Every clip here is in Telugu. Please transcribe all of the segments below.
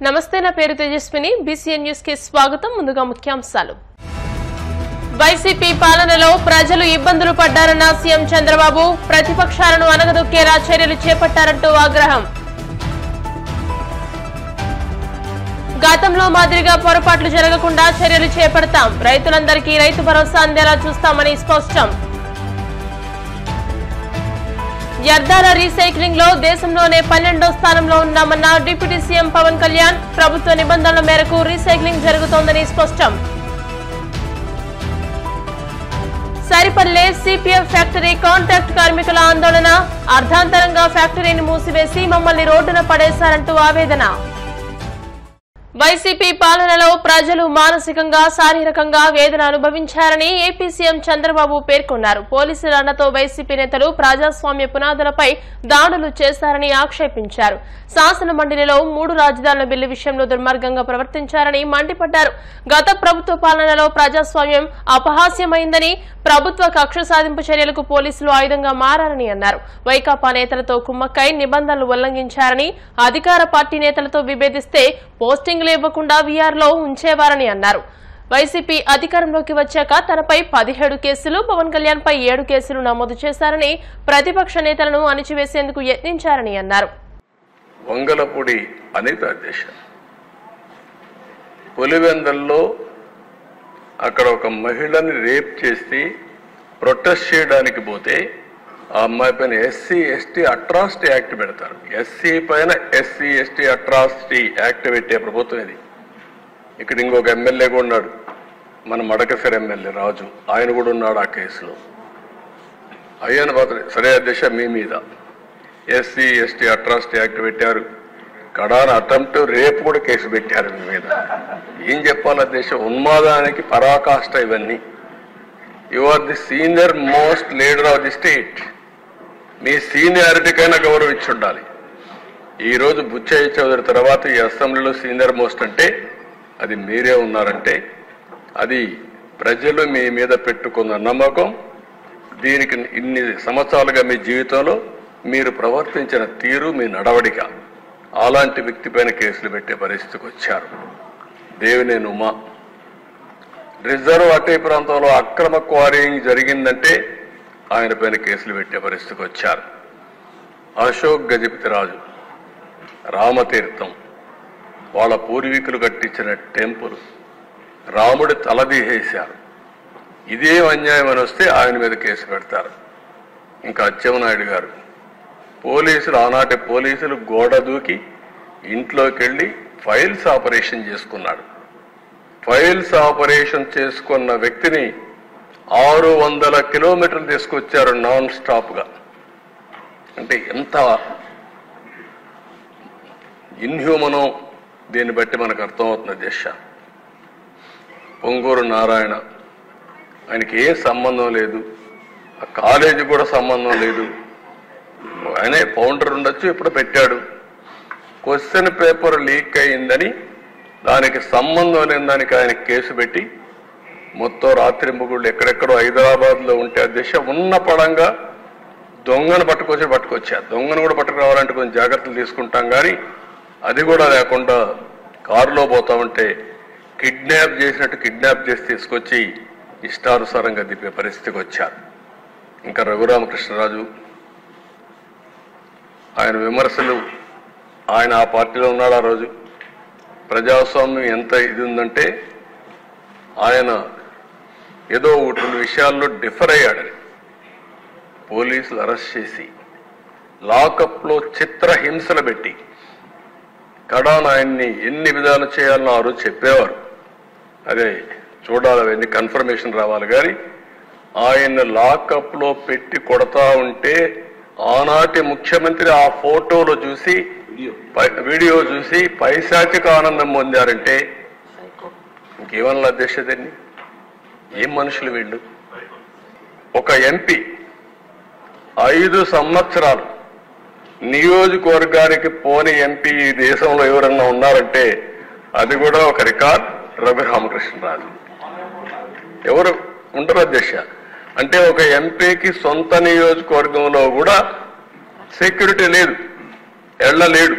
నమస్తే నా పేరు తేజస్విని బీసీఎన్ న్యూస్ కి స్వాగతం ముందుగా ముఖ్యాంశాలు వైసీపీ పాలనలో ప్రజలు ఇబ్బందులు పడ్డారన్న సీఎం చంద్రబాబు ప్రతిపక్షాలను అనగదొక్కేలా చర్యలు చేపట్టారంటూ ఆగ్రహం గతంలో మాదిరిగా పొరపాట్లు జరగకుండా చర్యలు చేపడతాం రైతులందరికీ రైతు భరోసా అందేలా చూస్తామని స్పష్టం వ్యర్థాల రీసైక్లింగ్ లో దేశంలోనే పన్నెండో స్థానంలో ఉన్నామన్న డిప్యూటీ సీఎం పవన్ కళ్యాణ్ ప్రభుత్వ నిబంధనల మేరకు రీసైక్లింగ్ జరుగుతోందని స్పష్టం సరిపల్లె సిపిఎఫ్ ఫ్యాక్టరీ కాంట్రాక్ట్ కార్మికుల ఆందోళన అర్ధాంతరంగా ఫ్యాక్టరీని మూసివేసి మమ్మల్ని రోడ్డున పడేశారంటూ ఆవేదన వైసీపీ పాలనలో ప్రజలు మానసికంగా శారీరకంగా వేదన అనుభవించారని ఏపీ సీఎం చంద్రబాబు పేర్కొన్నారు పోలీసుల అన్నతో వైసీపీ నేతలు ప్రజాస్వామ్య పునాదులపై దాడులు చేశారని ఆక్షేపించారు శాసన మండలిలో మూడు రాజధానుల బిల్లు విషయంలో దుర్మార్గంగా ప్రవర్తించారని మండిపడ్డారు గత ప్రభుత్వ పాలనలో ప్రజాస్వామ్యం అపహాస్యమైందని ప్రభుత్వ కక్ష సాధింపు చర్యలకు పోలీసులు ఆయుధంగా మారారని అన్నారు వైకాపా నేతలతో కుమ్మక్కై నిబంధనలు ఉల్లంఘించారని అధికార పార్టీ నేతలతో విభేదిస్తే పోస్టింగ్లు ఇవ్వకుండా వీఆర్లో ఉంచేవారని అన్నారు వైసీపీ అధికారంలోకి వచ్చాక తనపై పదిహేడు కేసులు పవన్ కళ్యాణ్ పై ఏడు కేసులు నమోదు చేశారని ప్రతిపక్ష నేతలను అణిచివేసేందుకు యత్నించారని అన్నారు వంగలపూడి అనిత దిశ పులివెందల్లో అక్కడ ఒక మహిళని రేప్ చేసి ప్రొటెస్ట్ చేయడానికి పోతే ఆ అమ్మాయి పైన ఎస్సీ ఎస్టీ అట్రాసిటీ యాక్ట్ పెడతారు ఎస్సీ పైన ఎస్సీ ఎస్టీ అట్రాసిటీ యాక్ట్ పెట్టే ప్రభుత్వం ఇది ఇక్కడ ఇంకొక ఎమ్మెల్యే కూడా ఉన్నాడు మన మడకసిర ఎమ్మెల్యే రాజు ఆయన కూడా ఉన్నాడు ఆ కేసులో అయ్యాన పాత్ర సరే అధ్యక్ష మీ మీద ఎస్సీ ఎస్టీ అట్రాసిటీ యాక్ట్ పెట్టారు కడాన అటెంప్ట్ రేపు కూడా కేసు పెట్టారు మీ మీద ఏం చెప్పాలి అధ్యక్ష ఉన్మాదానికి పరాకాష్ట ఇవన్నీ you are the senior most leader of the state మీ సీనియారిటీకైనా గౌరవం ఇచ్చి ఉండాలి ఈ రోజు బుచ్చయ్య చౌదరి తర్వాత ఈ అసెంబ్లీలో సీనియర్ మోస్ట్ అంటే అది మీరే ఉన్నారంటే అది ప్రజలు మీ మీద పెట్టుకున్న నమ్మకం దీనికి ఇన్ని సంవత్సరాలుగా మీ జీవితంలో మీరు ప్రవర్తించిన తీరు మీ నడవడిక అలాంటి వ్యక్తి పైన కేసులు పెట్టే పరిస్థితికి వచ్చారు దేవినేని ఉమా రిజర్వ్ అటవీ ప్రాంతంలో అక్రమ క్వారీయింగ్ జరిగిందంటే ఆయన పైన కేసులు పెట్టే పరిస్థితికి వచ్చారు అశోక్ గజపతి రాజు రామతీర్థం వాళ్ళ పూర్వీకులు కట్టించిన టెంపుల్ రాముడి తలదీసేశారు ఇదేం అన్యాయం అని వస్తే ఆయన మీద కేసు పెడతారు ఇంకా అచ్చెన్నాయుడు గారు పోలీసులు ఆనాటి పోలీసులు గోడ దూకి ఇంట్లోకి వెళ్ళి ఫైల్స్ ఆపరేషన్ చేసుకున్నాడు ఫైల్స్ ఆపరేషన్ చేసుకున్న వ్యక్తిని ఆరు వందల కిలోమీటర్లు తీసుకొచ్చారు నాన్ స్టాప్గా అంటే ఎంత ఇన్హ్యూమనో దీన్ని బట్టి మనకు అర్థమవుతుంది దిశ పొంగూరు నారాయణ ఆయనకి ఏ సంబంధం లేదు ఆ కాలేజీ కూడా సంబంధం లేదు ఆయనే ఫౌండర్ ఉండొచ్చు ఇప్పుడు పెట్టాడు క్వశ్చన్ పేపర్ లీక్ అయిందని దానికి సంబంధం లేని దానికి ఆయన కేసు పెట్టి మొత్తం రాత్రి ముగుళ్ళు ఎక్కడెక్కడో హైదరాబాద్లో ఉంటే ఆ దిశ ఉన్న పడంగా దొంగను పట్టుకొచ్చి పట్టుకొచ్చారు దొంగను కూడా పట్టుకురావాలంటే కొంచెం జాగ్రత్తలు తీసుకుంటాం కానీ అది కూడా లేకుండా కారులో పోతా ఉంటే కిడ్నాప్ చేసినట్టు కిడ్నాప్ చేసి తీసుకొచ్చి ఇష్టానుసారంగా దిప్పే పరిస్థితికి వచ్చారు ఇంకా రఘురామకృష్ణరాజు ఆయన విమర్శలు ఆయన ఆ పార్టీలో ఉన్నాడు ఆ రోజు ప్రజాస్వామ్యం ఎంత ఇది ఉందంటే ఆయన ఏదో ఒకటి రెండు విషయాల్లో డిఫర్ అయ్యాడని పోలీసులు అరెస్ట్ చేసి లాకప్లో చిత్రహింసలు పెట్టి కడాన్ ఆయన్ని ఎన్ని విధాలు చేయాలని ఆ రోజు చెప్పేవారు అదే చూడాలి అవన్నీ కన్ఫర్మేషన్ రావాలి కానీ ఆయన లాకప్లో పెట్టి కొడతా ఉంటే ఆనాటి ముఖ్యమంత్రి ఆ ఫోటోలో చూసి పై- వీడియో చూసి పైశాచిక ఆనందం పొందారంటే ఇంకేమన్నా అధ్యక్షతని ఏం మనుషులు వీళ్ళు ఒక ఎంపీ ఐదు సంవత్సరాలు నియోజకవర్గానికి పోని ఎంపీ ఈ దేశంలో ఎవరన్నా ఉన్నారంటే అది కూడా ఒక రికార్డ్ రఘు రామకృష్ణరాజు ఎవరు ఉండరు అధ్యక్ష అంటే ఒక ఎంపీకి సొంత నియోజకవర్గంలో కూడా సెక్యూరిటీ లేదు ఎళ్ళలేడు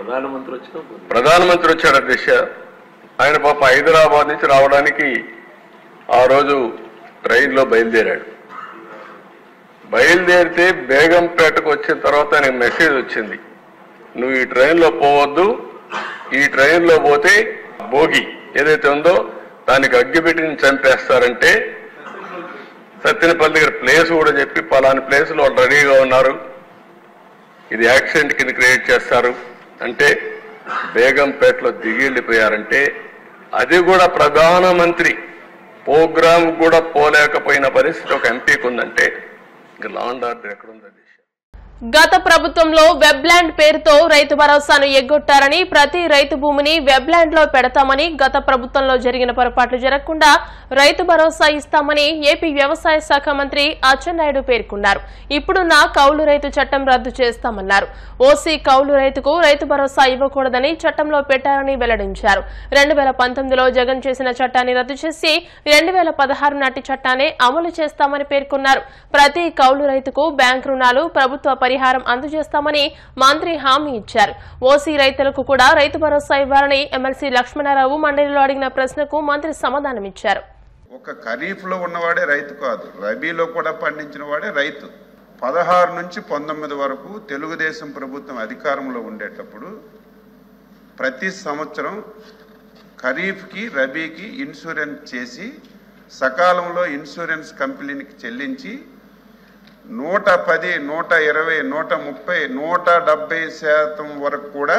ప్రధానమంత్రి వచ్చిన ప్రధానమంత్రి వచ్చాడు అధ్యక్ష ఆయన పాప హైదరాబాద్ నుంచి రావడానికి ఆ రోజు ట్రైన్లో బయలుదేరాడు బయలుదేరితే బేగంపేటకు వచ్చిన తర్వాత ఆయనకు మెసేజ్ వచ్చింది నువ్వు ఈ ట్రైన్లో పోవద్దు ఈ ట్రైన్లో పోతే భోగి ఏదైతే ఉందో దానికి అగ్గిపెట్టిని చంపేస్తారంటే సత్యనపల్లి దగ్గర ప్లేస్ కూడా చెప్పి పలాని ప్లేస్ లో వాళ్ళు రెడీగా ఉన్నారు ఇది యాక్సిడెంట్ కింద క్రియేట్ చేస్తారు అంటే బేగంపేటలో దిగి వెళ్ళిపోయారంటే అది కూడా ప్రధానమంత్రి ప్రోగ్రామ్ కూడా పోలేకపోయిన పరిస్థితి ఒక ఎంపీకి ఉందంటే ఇంక లాండ్ ఆర్డర్ ఎక్కడుంది అధ్యక్ష గత ప్రభుత్వంలో వెబ్లాండ్ పేరుతో రైతు భరోసాను ఎగ్గొట్టారని ప్రతి రైతు భూమిని వెబ్లాండ్ లో పెడతామని గత ప్రభుత్వంలో జరిగిన పొరపాట్లు జరగకుండా రైతు భరోసా ఇస్తామని ఏపీ వ్యవసాయ శాఖ మంత్రి అచ్చెన్నాయుడు పేర్కొన్నారు ఇప్పుడున్న కౌలు రైతు చట్టం రద్దు చేస్తామన్నారు ఓసీ కౌలు రైతుకు రైతు భరోసా ఇవ్వకూడదని చట్టంలో పెట్టారని వెల్లడించారు రెండు వేల పంతొమ్మిదిలో జగన్ చేసిన చట్టాన్ని రద్దు చేసి రెండు వేల పదహారు నాటి చట్టాన్ని అమలు చేస్తామని పేర్కొన్నారు ప్రతి కౌలు రైతుకు బ్యాంక్ రుణాలు ప్రభుత్వ పరిహారం అందజేస్తామని మంత్రి హామీ ఇచ్చారు ఓసీ రైతులకు కూడా రైతు భరోసా ఇవ్వాలని ఎమ్మెల్సీ లక్ష్మణారావు మండలిలో అడిగిన ప్రశ్నకు మంత్రి సమాధానమిచ్చారు ఒక ఖరీఫ్లో ఉన్నవాడే రైతు కాదు రబీలో కూడా పండించిన వాడే రైతు పదహారు నుంచి పంతొమ్మిది వరకు తెలుగుదేశం ప్రభుత్వం అధికారంలో ఉండేటప్పుడు ప్రతి సంవత్సరం ఖరీఫ్కి రబీకి ఇన్సూరెన్స్ చేసి సకాలంలో ఇన్సూరెన్స్ కంపెనీకి చెల్లించి నూట పది నూట ఇరవై నూట ముప్పై నూట డెబ్బై శాతం వరకు కూడా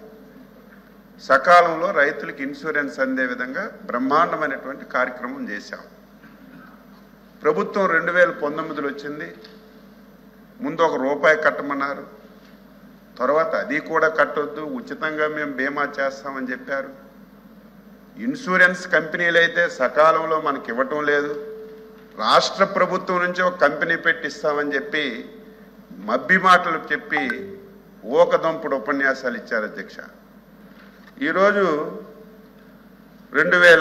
సకాలంలో రైతులకు ఇన్సూరెన్స్ అందే విధంగా బ్రహ్మాండమైనటువంటి కార్యక్రమం చేశాం ప్రభుత్వం రెండు వేల పంతొమ్మిదిలో వచ్చింది ముందు ఒక రూపాయి కట్టమన్నారు తర్వాత అది కూడా కట్టొద్దు ఉచితంగా మేము బీమా చేస్తామని చెప్పారు ఇన్సూరెన్స్ కంపెనీలు అయితే సకాలంలో మనకి ఇవ్వటం లేదు రాష్ట్ర ప్రభుత్వం నుంచి ఒక కంపెనీ పెట్టిస్తామని చెప్పి మబ్బి మాటలు చెప్పి ఓకదంపుడు ఉపన్యాసాలు ఇచ్చారు అధ్యక్ష ఈరోజు రెండు వేల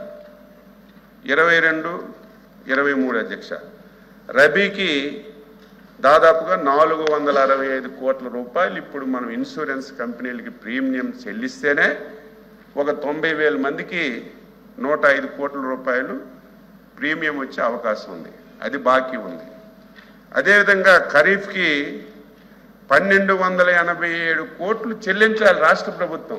ఇరవై రెండు ఇరవై మూడు అధ్యక్ష రబీకి దాదాపుగా నాలుగు వందల అరవై ఐదు కోట్ల రూపాయలు ఇప్పుడు మనం ఇన్సూరెన్స్ కంపెనీలకి ప్రీమియం చెల్లిస్తేనే ఒక తొంభై వేల మందికి నూట ఐదు కోట్ల రూపాయలు ప్రీమియం వచ్చే అవకాశం ఉంది అది బాకీ ఉంది అదేవిధంగా ఖరీఫ్కి పన్నెండు వందల ఎనభై ఏడు కోట్లు చెల్లించాలి రాష్ట్ర ప్రభుత్వం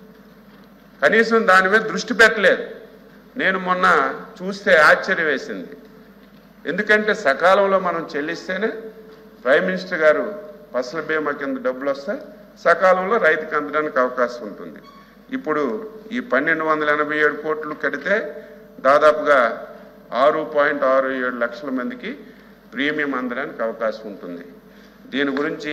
కనీసం దాని మీద దృష్టి పెట్టలేదు నేను మొన్న చూస్తే ఆశ్చర్యం వేసింది ఎందుకంటే సకాలంలో మనం చెల్లిస్తేనే ప్రైమ్ మినిస్టర్ గారు ఫసల్ బీమా కింద డబ్బులు వస్తాయి సకాలంలో రైతుకి అందడానికి అవకాశం ఉంటుంది ఇప్పుడు ఈ పన్నెండు వందల ఎనభై ఏడు కోట్లు కడితే దాదాపుగా ఆరు పాయింట్ ఆరు ఏడు లక్షల మందికి ప్రీమియం అందడానికి అవకాశం ఉంటుంది దీని గురించి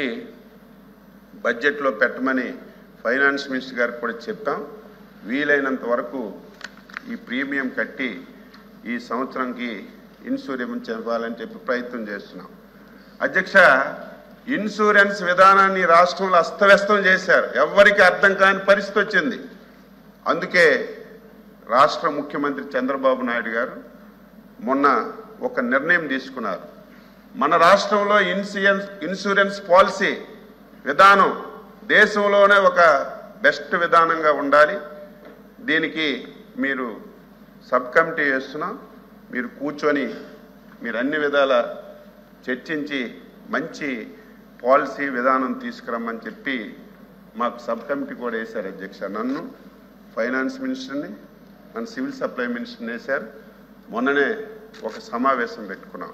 బడ్జెట్లో పెట్టమని ఫైనాన్స్ మినిస్టర్ గారికి కూడా చెప్పాం వీలైనంత వరకు ఈ ప్రీమియం కట్టి ఈ సంవత్సరంకి ఇన్సూరెన్స్ ఇవ్వాలని చెప్పి ప్రయత్నం చేస్తున్నాం అధ్యక్ష ఇన్సూరెన్స్ విధానాన్ని రాష్ట్రంలో అస్తవ్యస్తం చేశారు ఎవ్వరికి అర్థం కాని పరిస్థితి వచ్చింది అందుకే రాష్ట్ర ముఖ్యమంత్రి చంద్రబాబు నాయుడు గారు మొన్న ఒక నిర్ణయం తీసుకున్నారు మన రాష్ట్రంలో ఇన్సూరెన్స్ ఇన్సూరెన్స్ పాలసీ విధానం దేశంలోనే ఒక బెస్ట్ విధానంగా ఉండాలి దీనికి మీరు సబ్ కమిటీ వేస్తున్నాం మీరు కూర్చొని మీరు అన్ని విధాల చర్చించి మంచి పాలసీ విధానం తీసుకురమ్మని చెప్పి మాకు సబ్ కమిటీ కూడా వేశారు అధ్యక్ష నన్ను ఫైనాన్స్ మినిస్టర్ని మన సివిల్ సప్లై మినిస్టర్ని వేశారు మొన్ననే ఒక సమావేశం పెట్టుకున్నాం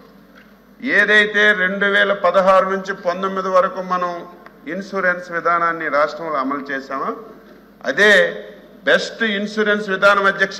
ఏదైతే రెండు వేల పదహారు నుంచి పంతొమ్మిది వరకు మనం ఇన్సూరెన్స్ విధానాన్ని రాష్ట్రంలో అమలు చేశామో అదే బెస్ట్ ఇన్సూరెన్స్ విధానం అధ్యక్ష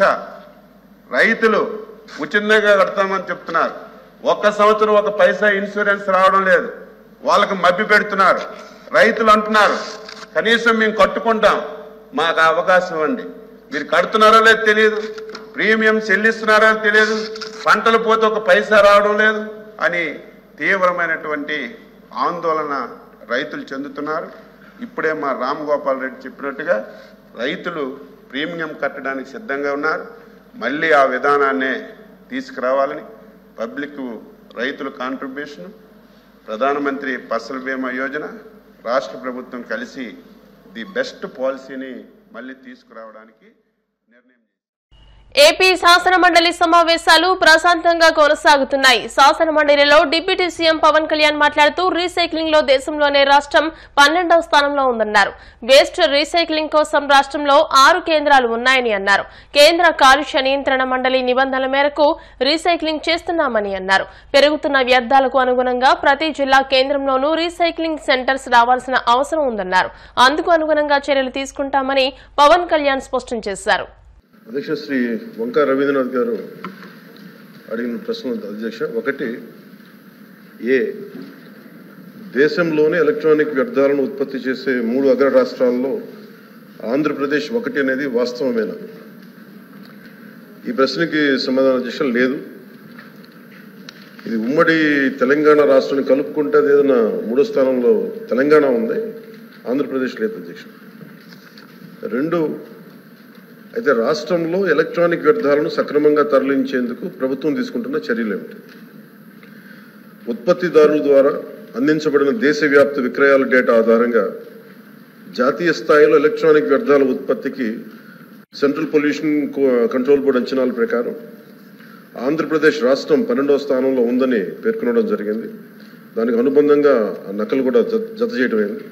రైతులు ఉచితంగా కడతామని చెప్తున్నారు ఒక్క సంవత్సరం ఒక పైసా ఇన్సూరెన్స్ రావడం లేదు వాళ్ళకి మభ్య పెడుతున్నారు రైతులు అంటున్నారు కనీసం మేము కట్టుకుంటాం మాకు ఆ అవకాశం ఇవ్వండి మీరు కడుతున్నారో లేదో తెలియదు ప్రీమియం చెల్లిస్తున్నారో తెలియదు పంటలు పోతే ఒక పైసా రావడం లేదు అని తీవ్రమైనటువంటి ఆందోళన రైతులు చెందుతున్నారు ఇప్పుడే మా రామ్ గోపాల్ రెడ్డి చెప్పినట్టుగా రైతులు ప్రీమియం కట్టడానికి సిద్ధంగా ఉన్నారు మళ్ళీ ఆ విధానాన్నే తీసుకురావాలని పబ్లిక్ రైతుల కాంట్రిబ్యూషన్ ప్రధానమంత్రి ఫసల్ బీమా యోజన రాష్ట్ర ప్రభుత్వం కలిసి ది బెస్ట్ పాలసీని మళ్ళీ తీసుకురావడానికి నిర్ణయం చేశాం. ఏపీ శాసన మండలి సమావేశాలు ప్రశాంతంగా కొనసాగుతున్నాయి శాసన మండలిలో డిప్యూటీ సీఎం పవన్ కళ్యాణ్ మాట్లాడుతూ రీసైక్లింగ్ లో దేశంలోనే రాష్ట్రం పన్నెండవ స్థానంలో ఉందన్నారు వేస్ట్ రీసైక్లింగ్ కోసం రాష్ట్రంలో ఆరు కేంద్రాలు ఉన్నాయని అన్నారు కేంద్ర కాలుష్య నియంత్రణ మండలి నిబంధనల మేరకు రీసైక్లింగ్ చేస్తున్నామని అన్నారు పెరుగుతున్న వ్యర్థాలకు అనుగుణంగా ప్రతి జిల్లా కేంద్రంలోనూ రీసైక్లింగ్ సెంటర్స్ రావాల్సిన అవసరం ఉందన్నారు అందుకు అనుగుణంగా చర్యలు తీసుకుంటామని పవన్ కళ్యాణ్ స్పష్టం చేశారు అధ్యక్ష శ్రీ వంకా రవీంద్రనాథ్ గారు అడిగిన ప్రశ్నలు అధ్యక్ష ఒకటి ఏ దేశంలోనే ఎలక్ట్రానిక్ వ్యర్థాలను ఉత్పత్తి చేసే మూడు అగ్ర రాష్ట్రాల్లో ఆంధ్రప్రదేశ్ ఒకటి అనేది వాస్తవమేనా ఈ ప్రశ్నకి సమాధానం అధ్యక్ష లేదు ఇది ఉమ్మడి తెలంగాణ రాష్ట్రాన్ని కలుపుకుంటే అది ఏదైనా మూడో స్థానంలో తెలంగాణ ఉంది ఆంధ్రప్రదేశ్ లేదు అధ్యక్ష రెండు అయితే రాష్ట్రంలో ఎలక్ట్రానిక్ వ్యర్థాలను సక్రమంగా తరలించేందుకు ప్రభుత్వం తీసుకుంటున్న చర్యలు ఏమిటి ఉత్పత్తిదారుల ద్వారా అందించబడిన దేశవ్యాప్త విక్రయాల డేటా ఆధారంగా జాతీయ స్థాయిలో ఎలక్ట్రానిక్ వ్యర్థాల ఉత్పత్తికి central pollution co- control board అంచనాల ప్రకారం ఆంధ్రప్రదేశ్ రాష్ట్రం పన్నెండవ స్థానంలో ఉందని పేర్కొనడం జరిగింది దానికి అనుబంధంగా ఆ నకలు కూడా జత జత చేయడమైంది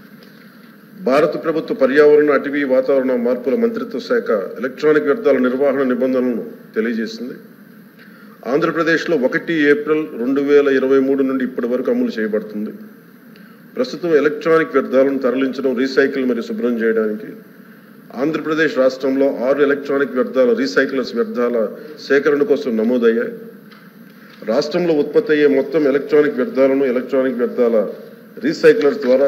భారత ప్రభుత్వ పర్యావరణ అటవీ వాతావరణ మార్పుల మంత్రిత్వ శాఖ ఎలక్ట్రానిక్ వ్యర్థాల నిర్వహణ నిబంధనలను తెలియజేసింది ఆంధ్రప్రదేశ్లో ఒకటి ఏప్రిల్ రెండు వేల ఇరవై మూడు నుండి ఇప్పటి వరకు అమలు చేయబడుతుంది ప్రస్తుతం ఎలక్ట్రానిక్ వ్యర్థాలను తరలించడం రీసైకిల్ మరియు శుభ్రం చేయడానికి ఆంధ్రప్రదేశ్ రాష్ట్రంలో ఆరు ఎలక్ట్రానిక్ వ్యర్థాల రీసైకిలర్స్ వ్యర్థాల సేకరణ కోసం నమోదయ్యాయి రాష్ట్రంలో ఉత్పత్తి అయ్యే మొత్తం ఎలక్ట్రానిక్ వ్యర్థాలను ఎలక్ట్రానిక్ వ్యర్థాల రీసైకిలర్స్ ద్వారా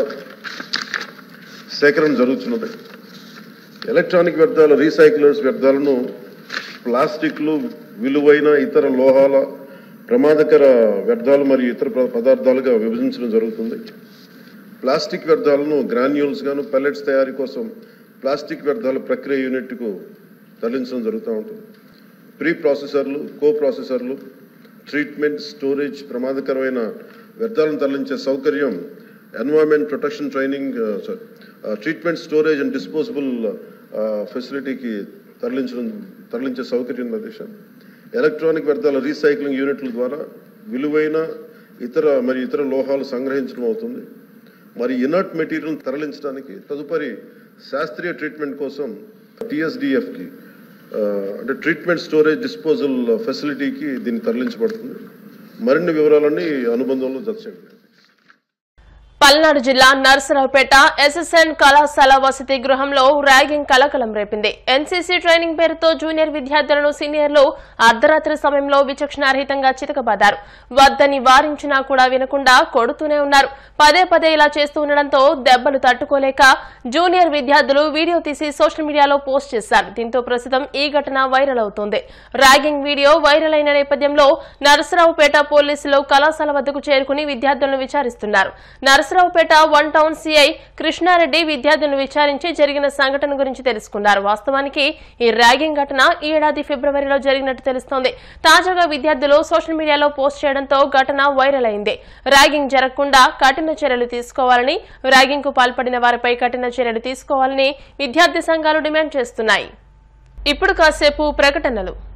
సేకరణ జరుగుతున్నది ఎలక్ట్రానిక్ వ్యర్థాల రీసైకిలర్స్ వ్యర్థాలను ప్లాస్టిక్లు విలువైన ఇతర లోహాల ప్రమాదకర వ్యర్థాలు మరియు ఇతర ప- పదార్థాలుగా విభజించడం జరుగుతుంది ప్లాస్టిక్ వ్యర్థాలను గ్రాన్యూల్స్ గాను పెల్లెట్స్ తయారీ కోసం ప్లాస్టిక్ వ్యర్థాల ప్రక్రియ యూనిట్కు తరలించడం జరుగుతూ ఉంటుంది ప్రీ ప్రాసెసర్లు కో ప్రాసెసర్లు ట్రీట్మెంట్ స్టోరేజ్ ప్రమాదకరమైన వ్యర్థాలను తరలించే సౌకర్యం environment protection training treatment storage and disposable ఫెసిలిటీకి తరలించడం తరలించే సౌకర్యం ఉంది అధ్యక్ష ఎలక్ట్రానిక్ వ్యర్థాల రీసైక్లింగ్ యూనిట్ల ద్వారా విలువైన ఇతర మరి ఇతర లోహాలు సంగ్రహించడం అవుతుంది మరి ఇనర్ట్ మెటీరియల్ తరలించడానికి తదుపరి శాస్త్రీయ ట్రీట్మెంట్ కోసం టిఎస్డిఎఫ్కి అంటే ట్రీట్మెంట్ స్టోరేజ్ డిస్పోజల్ ఫెసిలిటీకి దీన్ని తరలించబడుతుంది మరిన్ని వివరాలన్నీ అనుబంధంలో జత చేయండి పల్నాడు జిల్లా నర్సరావుపేట ఎస్ఎస్ఎన్ కళాశాల వసతి గృహంలో ర్యాగింగ్ కలకలం రేపింది ఎన్సీసీ ట్రైనింగ్ పేరుతో జూనియర్ విద్యార్థులను సీనియర్లు అర్ధరాత్రి సమయంలో విచక్షణారహితంగా చితకబాదారు వద్దని వారించినా కూడా వినకుండా కొడుతూనే ఉన్నారు పదే పదే ఇలా చేస్తూ ఉండడంతో దెబ్బలు తట్టుకోలేక జూనియర్ విద్యార్థులు వీడియో తీసి సోషల్ మీడియాలో పోస్ట్ చేశారు దీంతో ప్రస్తుతం ఈ ఘటన వైరల్ అవుతోంది ర్యాగింగ్ వీడియో వైరల్ అయిన నేపథ్యంలో నరసరావుపేట పోలీసులు కళాశాల వద్దకు చేరుకుని విద్యార్థులను విచారిస్తున్నారు Narasaraopet one town CI Krishna Reddy విద్యార్థులను విచారించి జరిగిన సంఘటన గురించి తెలుసుకున్నారు వాస్తవానికి ఈ ర్యాగింగ్ ఘటన ఈ ఏడాది ఫిబ్రవరిలో జరిగినట్టు తెలుస్తోంది తాజాగా విద్యార్థులు సోషల్ మీడియాలో పోస్ట్ చేయడంతో ఘటన వైరల్ అయింది ర్యాగింగ్ జరగకుండా కఠిన చర్యలు తీసుకోవాలని ర్యాగింగ్ కు పాల్పడిన వారిపై కఠిన చర్యలు తీసుకోవాలని విద్యార్థి సంఘాలు డిమాండ్ చేస్తున్నాయి ఇప్పుడు కాసేపు ప్రకటనలు